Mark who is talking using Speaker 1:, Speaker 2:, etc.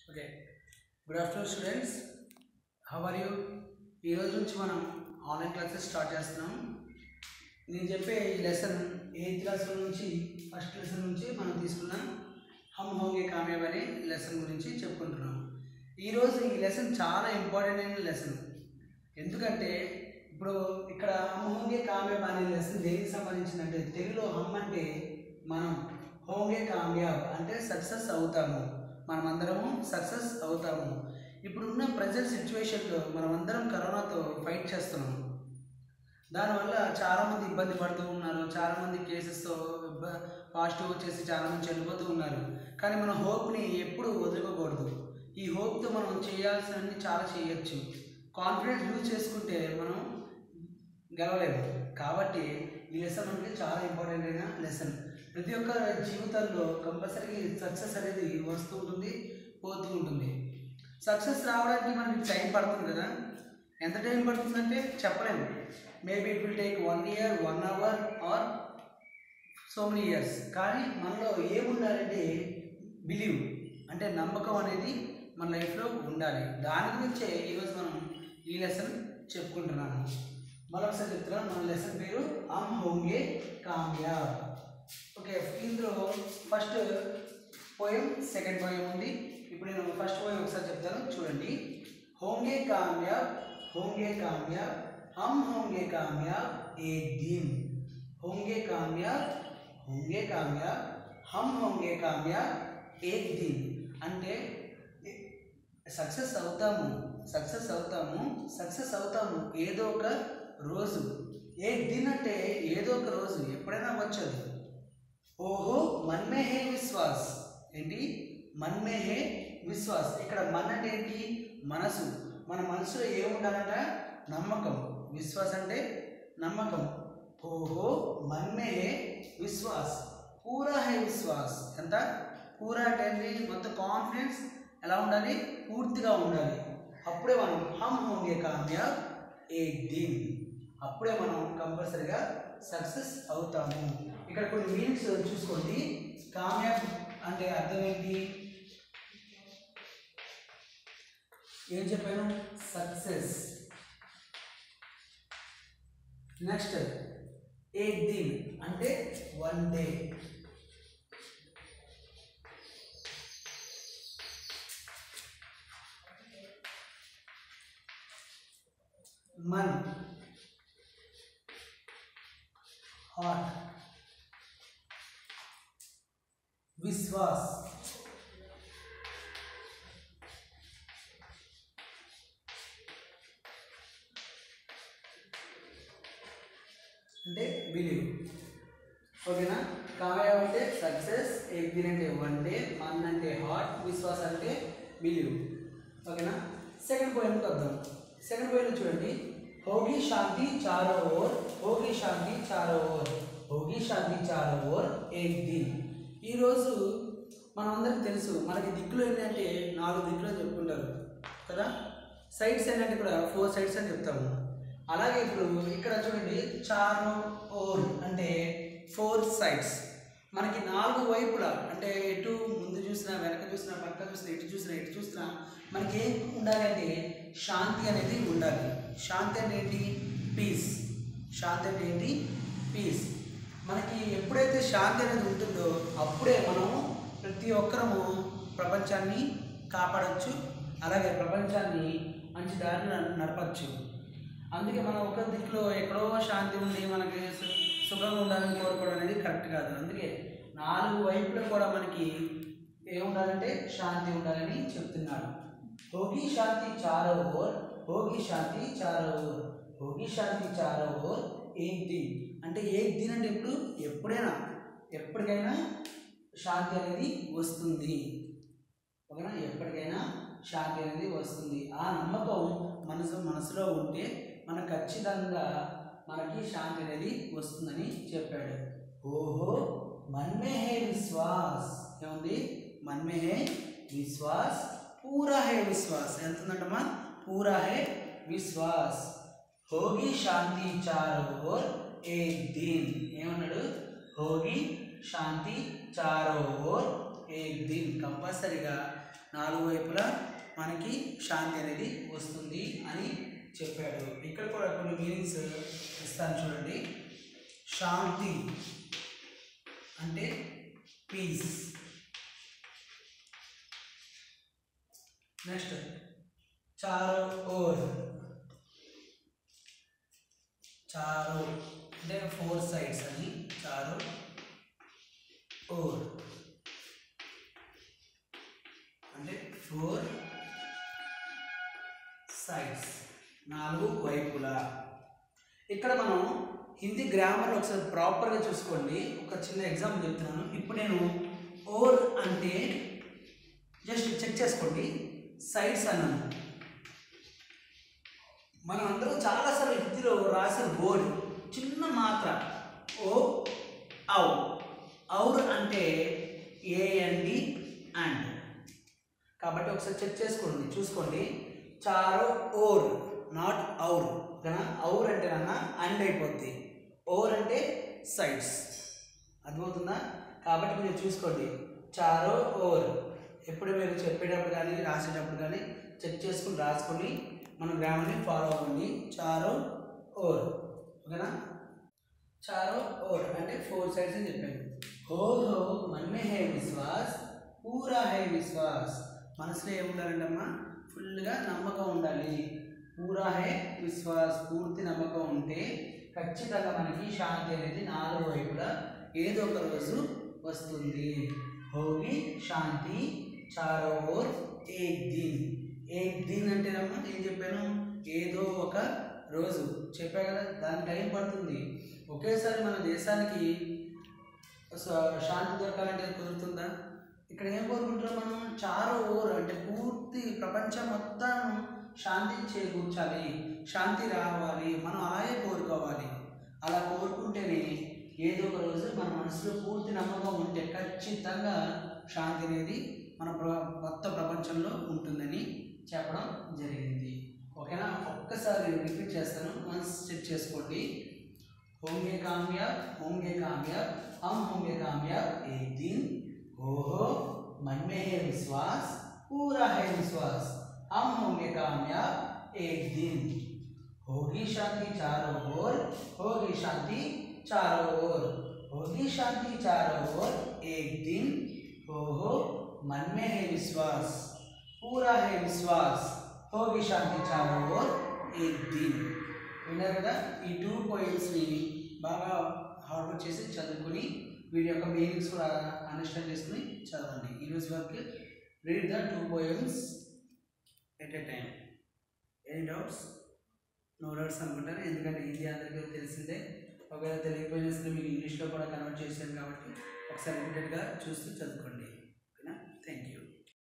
Speaker 1: okay good afternoon students how are you ఈ రోజు నుంచి మనం ఆన్లైన్ క్లాసెస్ స్టార్ట్ చేస్తున్నాం నేను చెప్పే ఈ లెసన్ ఎయిత్ క్లాస్ నుంచి ఫస్ట్ లెసన్ నుంచి మనం తీసుకున్న హమ్ హోంగే కామయాబ్ అనే లెసన్ గురించి చెప్పుకుంటున్నాం ఈరోజు ఈ లెసన్ చాలా ఇంపార్టెంట్ అయిన లెసన్ ఎందుకంటే ఇప్పుడు ఇక్కడ హమ్ హోంగే కామయాబ్ అనే లెసన్ దేనికి సంబంధించిందంటే తెలుగులో హమ్ అంటే మనం హోంగే కామయాబ్ అంటే సక్సెస్ అవుతాము మనమందరము సక్సెస్ అవుతాము ఇప్పుడున్న ప్రజెంట్ సిచ్యువేషన్లో మనమందరం కరోనాతో ఫైట్ చేస్తున్నాం దానివల్ల చాలామంది ఇబ్బంది పడుతూ ఉన్నారు చాలామంది కేసెస్తో పాజిటివ్ వచ్చేసి చాలామంది చనిపోతూ ఉన్నారు కానీ మన హోప్ని ఎప్పుడు వదులుకోకూడదు ఈ హోప్తో మనం చేయాల్సినవి చాలా చేయొచ్చు కాన్ఫిడెన్స్ లూజ్ చేసుకుంటే మనం గెలవలేము కాబట్టి ఈ లెసన్ మనకి చాలా ఇంపార్టెంట్ అయిన లెసన్ ప్రతి ఒక్క జీవితంలో కంపల్సరీ సక్సెస్ అనేది వస్తూ ఉంటుంది పోతూ ఉంటుంది సక్సెస్ రావడానికి మనకి టైం పడుతుంది కదా ఎంత టైం పడుతుందంటే చెప్పలేము maybe it will take one year one hour or so many years కానీ మనలో ఏముండాలంటే బిలీవ్ అంటే నమ్మకం అనేది మన లైఫ్లో ఉండాలి దాని గురించే ఈరోజు మనం ఈ లెసన్ చెప్పుకుంటున్నాము మరొకసారి చెప్తున్నాను మన లెసన్ పేరు అమ్ హోంగే కామ్యాబ్ ఓకే ఇందులో ఫస్ట్ పోయం సెకండ్ పోయం ఉంది ఇప్పుడు నేను ఫస్ట్ పోయం ఒకసారి చెప్తాను చూడండి హోంగే కామ్యాబ్ హోంగే కామ్యాబ్ हम होंगे कामयाब एक दिन होंगे कामयाब होंगे कामयाब हम होंगे कामयाब एक दिन అంటే సక్సెస్ అవుతాము సక్సెస్ అవుతాము సక్సెస్ అవుతాము ఏదో ఒక రోజు ఏ దిన్ అంటే ఏదో ఒక రోజు ఎప్పుడైనా వచ్చదు ఓహో మన్మే హే విశ్వాస్ ఏంటి మన్మే హే విశ్వాస్ ఇక్కడ మన్ అంటే ఏంటి మనసు మన మనసులో ఏముండాలంట నమ్మకం విశ్వాస్ అంటే నమ్మకం ఓహో మన్మే హే విశ్వాస్ పూరా హే విశ్వాస్ ఎంత పూరా అంటే ఏంటి మొత్తం కాన్ఫిడెన్స్ ఎలా ఉండాలి పూర్తిగా ఉండాలి అప్పుడే మనం హమ్ హోంగే కామ్యాబ్ ఏక్ దిన్ అప్పుడే మనం కంపల్సరిగా సక్సెస్ అవుతాము ఇక్కడ కొన్ని మీనింగ్స్ చూసుకోండి కామ్యాబ్ అంటే అర్థం ఏంటి ఏం చెప్పాను సక్సెస్ నెక్స్ట్ ఏక్ దిన్ అంటే వన్ డే मन हार्ट विश्वास అంటే బిలీవ్ ఓకేనా కామయాబ్ అంటే సక్సెస్ ఎగ్జిన్ అంటే వన్ డే మన్ అంటే హార్ట్ విశ్వాస్ అంటే బిలీవ్ ఓకేనా సెకండ్ పాయింట్కి వద్దాం సెకండ్ పాయింట్ చూడండి होगी शांति चारों ओर होगी शांति चारों ओर होगी शांति चारों ओर एक दिन ఈరోజు మనందరికి తెలుసు మనకి దిక్కులు ఏంటంటే నాలుగు దిక్కులు అని చెప్పుకుంటారు కదా సైడ్స్ ఏంటంటే కూడా ఫోర్ సైడ్స్ అని చెప్తాము అలాగే ఇప్పుడు ఇక్కడ చూడండి చారో ఓర్ అంటే ఫోర్ సైడ్స్ మనకి నాలుగు వైపులా అంటే ఎటు ముందు చూసినా వెనక చూసినా పక్క చూసినా ఇటు చూసినా ఇటు చూసినా మనకి ఏం ఉండాలంటే శాంతి అనేది ఉండాలి శాంతి అంటే ఏంటి పీస్ శాంతి అంటే ఏంటి పీస్ మనకి ఎప్పుడైతే శాంతి అనేది ఉంటుందో అప్పుడే మనము ప్రతి ఒక్కరము ప్రపంచాన్ని కాపాడవచ్చు అలాగే ప్రపంచాన్ని మంచి దారిని నడపచ్చు అందుకే మనం ఒక దిక్కులో ఎక్కడో శాంతి ఉండి మనకి సు- సుఖంగా ఉండాలని కోరుకోవడం అనేది కరెక్ట్ కాదు అందుకే నాలుగు వైపులు కూడా మనకి ఏముండాలంటే శాంతి ఉండాలని చెప్తున్నాడు హోగి శాంతి చారో ఓర్ హోగి శాంతి చారో ఓర్ హోగి శాంతి చారో ఓర్ ఏక్ దిన్ అంటే ఏక్ దిన్ అంటే ఎప్పుడు ఎప్పుడైనా ఎప్పటికైనా శాంతి అనేది వస్తుంది ఓకేనా ఎప్పటికైనా శాంతి అనేది వస్తుంది ఆ నమ్మకం మనసు మనసులో ఉంటే మనకు ఖచ్చితంగా మనకి శాంతి అనేది వస్తుందని చెప్పాడు ఓహో మన్మే హే విశ్వాస్ ఏముంది మన్మే హే విశ్వాస్ పూరా హే విశ్వాస్ ఎంత ఉందంటమ్మా పూరా హే విశ్వాస్ హోగి శాంతి చారో ఓర్ ఏక్ దిన్ ఏమన్నాడు హోగి శాంతి చారో ఓర్ ఏక్ దిన్ కంపల్సరిగా నాలుగు వైపులా మనకి శాంతి అనేది వస్తుంది అని చెప్పాడు ఇక్కడ కూడా కొన్ని మీనింగ్స్ ఇస్తాను చూడండి శాంతి అంటే పీస్ నెక్స్ట్ చారో ఓర్ చారో అంటే ఫోర్ సైడ్స్ అని చారో ఓర్ అంటే ఫోర్ సైడ్స్ నాలుగు వైపులా ఇక్కడ మనం హిందీ గ్రామర్ ఒకసారి ప్రాపర్గా చూసుకోండి ఒక చిన్న ఎగ్జాంపుల్ చెప్తున్నాను ఇప్పుడు నేను ఓర్ అంటే జస్ట్ చెక్ చేసుకోండి సైడ్స్ అన్నాను మనం అందరం చాలాసార్లు హిందీలో రాసిన వర్డ్ చిన్న మాత్ర ఓ ఔ ఔర్ అంటే ఏ అండి అండ్ కాబట్టి ఒకసారి చెక్ చేసుకోండి చూసుకోండి చారో ఓర్ నాట్ ఔర్ ఓకేనా ఔర్ అంటే అన్న అండ్ అయిపోద్ది ఓర్ అంటే సైడ్స్ అర్థమవుతుందా కాబట్టి మీరు చూసుకోండి చారో ఓర్ ఎప్పుడు మీరు చెప్పేటప్పుడు కానీ రాసేటప్పుడు కానీ చెక్ చేసుకుని రాసుకొని మన గ్రామాన్ని ఫాలో అవ్వండి చారో ఓర్ ఓకేనా చారో ఓర్ అంటే ఫోర్ సైడ్స్ అని చెప్పాను హో హో మన్మే హే విశ్వాస్ పూరా హే విశ్వాస్ మనసులో ఏముండాలంటమ్మా ఫుల్గా నమ్మకం ఉండాలి పూరా హే విశ్వాస్ పూర్తి నమ్మకం ఉంటే ఖచ్చితంగా మనకి శాంతి అనేది నాలుగు వైపులా ఏదో ఒక రోజు వస్తుంది హోగి శాంతి చారో ఓర్ ఏక్ దిన్ ఏక్ దిన్ అంటేనమ్మా ఏం చెప్పాను ఏదో ఒక రోజు చెప్పా కదా దానికి టైం పడుతుంది ఒకేసారి మన దేశానికి స- శాంతి దొరకాలంటే కుదురుతుందా ఇక్కడ ఏం కోరుకుంటున్నాం మనం చారో ఓర్ అంటే పూర్తి ప్రపంచం మొత్తం శాంతి చేకూర్చాలి శాంతి రావాలి మనం అలాగే కోరుకోవాలి అలా కోరుకుంటేనే ఏదో ఒక రోజు మన మనసులో పూర్తి నమ్మకం ఉంటే ఖచ్చితంగా శాంతి అనేది మన ప్ర మొత్తం ప్రపంచంలో ఉంటుందని చెప్పడం జరిగింది ఓకేనా ఒక్కసారి రిపీట్ చేస్తాను మనసు చెక్ చేసుకోండి होंगे कामयाब होंगे कामयाब हम होंगे कामयाब एक दिन हो हो मन में है विश्वास पूरा है विश्वास हम होंगे कामयाब एक दिन होगी शांति चारों ओर होगी शांति चारों ओर होगी शांति चारों ओर एक दिन हो हो मन में है विश्वास पूरा है विश्वास होगी शांति चारों ओर एक दिन విన్నారు కదా ఈ టూ పోయిమ్స్ని బాగా హార్డ్ వర్క్ చేసి చదువుకుని వీటి యొక్క మీనింగ్స్ కూడా అండర్స్టాండ్ చేసుకుని చదవండి ఈరోజు వరకు read the two poems at a time any doubts no doubts అనుకుంటాను ఎందుకంటే హిందీ అందరికీ తెలిసిందే ఒకవేళ తెలియకపోయినా సరే మీకు ఇంగ్లీష్లో కూడా కన్వర్ట్ చేశాను కాబట్టి ఒకసారి రిపీటెడ్గా చూస్తూ చదువుకోండి ఓకేనా థ్యాంక్ యూ